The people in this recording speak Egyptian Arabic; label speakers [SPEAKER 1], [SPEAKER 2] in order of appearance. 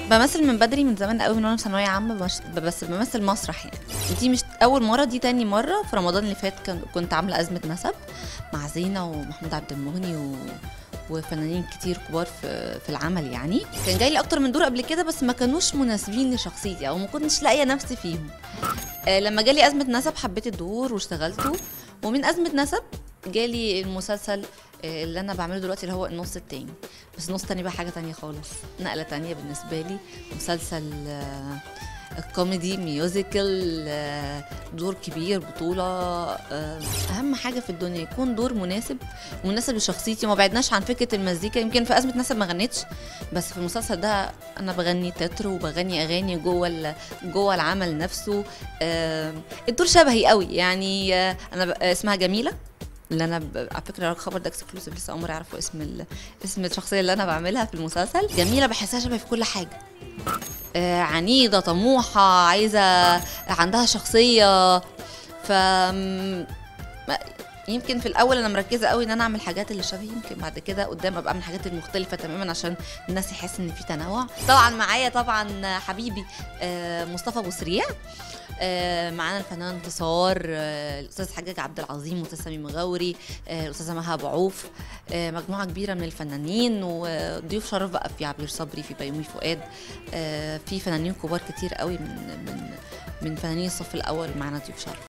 [SPEAKER 1] بمثل من بدري من زمان قوي من وانا في ثانويه عامه بش- بس بمثل مسرح يعني دي مش اول مره دي تاني مره في رمضان اللي فات كان- كنت عامله ازمه نسب مع زينه ومحمود عبد المغني و وفنانين كتير كبار في في العمل يعني كان جاي لي اكتر من دور قبل كده بس ما كانوش مناسبين لشخصيتي او ما كنتش لاقيه نفسي فيهم آه، لما جالي ازمه نسب حبيت الدور واشتغلته ومن ازمه نسب جالي المسلسل آه، اللي انا بعمله دلوقتي اللي هو النص التاني بس النص التاني بقى حاجه تانية خالص نقله تانية بالنسبه لي مسلسل آه، كوميدي ميوزيكال آه، دور كبير بطولة آه، أهم حاجة في الدنيا يكون دور مناسب مناسب لشخصيتي وما بعدناش عن فكرة المزيكا يمكن في أزمة نسب ما غنيتش بس في المسلسل ده أنا بغني تتر وبغني أغاني جوه ال- جوه العمل نفسه آه، الدور شبهي قوي يعني آه، أنا ب- آه، اسمها جميلة اللي انا ب... على فكره الخبر ده اكسكلوسيف لسه اول مره يعرفوا اسم ال... اسم الشخصيه اللي انا بعملها في المسلسل جميله بحسها شبهي في كل حاجه آه، عنيدة طموحة عايزة عندها شخصية ف م- ما- يمكن في الاول انا مركزه قوي ان انا اعمل حاجات اللي شبهي يمكن بعد كده قدام ابقى اعمل حاجات المختلفه تماما عشان الناس يحس ان في تنوع طبعا معايا طبعا حبيبي آه، مصطفى ابو سريع آه، معانا الفنان انتصار آه، الاستاذ حجاج عبد العظيم والاستاذ سامي مغاوري آه، الاستاذه مها ابو عوف آه، مجموعه كبيره من الفنانين وضيوف شرف بقى في عبير صبري في بيومي فؤاد آه، في فنانين كبار كتير قوي من من من فنانين الصف الاول معانا ضيوف شرف